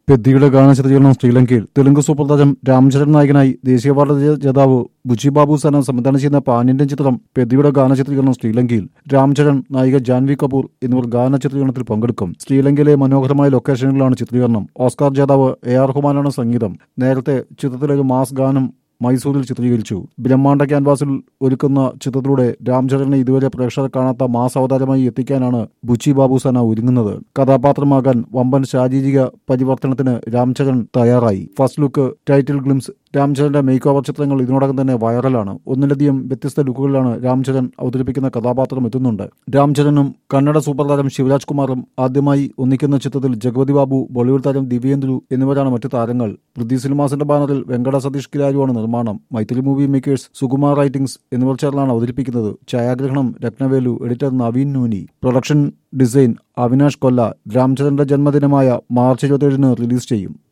പെദ്ദിയുടെ ഗാന ചിത്രീകരണം ശ്രീലങ്കയിൽ തെലുങ്ക് സൂപ്പർ താരം രാംചരൺ നായകനായി ദേശീയ അവാർഡ് ജേതാവ് ബുച്ചി ബാബു സന സംവിധാനം ചെയ്യുന്ന പാൻ ഇന്ത്യൻ ചിത്രം പെദ്ദിയുടെ ഗാന ചിത്രീകരണം ശ്രീലങ്കയിൽ രാംചരൺ നായിക ജാൻവി കപൂർ എന്നിവർ ഗാന ചിത്രീകരണത്തിൽ പങ്കെടുക്കും ശ്രീലങ്കയിലെ മനോഹരമായ ലൊക്കേഷനുകളിലാണ് ചിത്രീകരണം ഓസ്കാർ ജേതാവ് എ ആർ ഹുമാനാണ് സംഗീതം നേരത്തെ ചിത്രത്തിലെ ഒരു മാസ് ഗാനം മൈസൂരിൽ ചിത്രീകരിച്ചു ബ്രഹ്മാണ്ഡ ക്യാൻവാസിൽ ഒരുക്കുന്ന ചിത്രത്തിലൂടെ രാംചരനെ ഇതുവരെ പ്രേക്ഷകർ കാണാത്ത മാസ് അവതാരമായി എത്തിക്കാനാണ് ബുച്ചി ബാബു സന ഒരുങ്ങുന്നത് കഥാപാത്രമാകാൻ വമ്പൻ ശാരീരിക പരിവർത്തനത്തിന് രാംചരൺ തയ്യാറായി ഫസ്റ്റ് ലുക്ക് ടൈറ്റിൽ ഗ്ലിംസ് രാംചരന്റെ മേക്ക് ഓവർ ചിത്രങ്ങൾ ഇതിനോടകം തന്നെ വൈറലാണ് ഒന്നിലധികം വ്യത്യസ്ത ലുക്കുകളിലാണ് രാംചരൺ അവതരിപ്പിക്കുന്ന കഥാപാത്രം എത്തുന്നുണ്ട് രാംചരനും കന്നഡ സൂപ്പർ താരം ശിവരാജ് കുമാറും ആദ്യമായി ഒന്നിക്കുന്ന ചിത്രത്തിൽ ജഗവതി ബാബു ബോളിവുഡ് താരം ദിവ്യേന്ദ്രു എന്നിവരാണ് മറ്റു താരങ്ങൾ പൃഥ്വി സിനിമാസിന്റെ ബാനറിൽ വെങ്കട സതീഷ് കിരാരുവാണ് നിർമ്മാണം Mythri Movie Makers Sukumar Writings എന്നിവർ ചേർന്നാണ് അവതരിപ്പിക്കുന്നത് ഛായാഗ്രഹണം Rathnavelu editor Naveen Nooli production design Avinash Kolla രാംചരന്റെ ജന്മദിനമായ മാർച്ച് ഇരുപത്തിയേഴിന് റിലീസ് ചെയ്യും